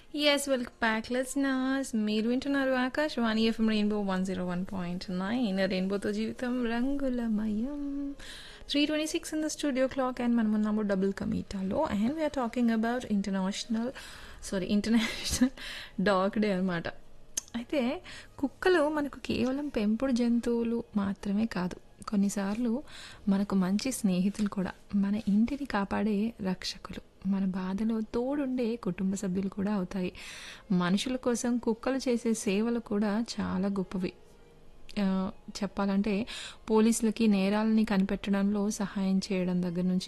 yes welcome back listeners మీరు వింటున్నారు Akashvani FM rainbow one zero one point nine రెయిన్బోతో జీవితం రంగులమయం three twenty six in the studio clock and మనం ఉన్నాము డబుల్ కమీటాలో and we're talking about international sorry international dog day అనమాట అయితే కుక్కలు మనకు కేవలం పెంపుడు జంతువులు మాత్రమే కాదు కొన్నిసార్లు మనకు మంచి స్నేహితులు కూడా మన ఇంటిని కాపాడే రక్షకులు మన బాధలో తోడుండే కుటుంబ సభ్యులు కూడా అవుతాయి మనుషుల కోసం కుక్కలు చేసే సేవలు కూడా చాలా గొప్పవి ఆ, చెప్పాలంటే పోలీసులకి నేరాలని కనిపెట్టడంలో సహాయం చేయడం దగ్గర నుంచి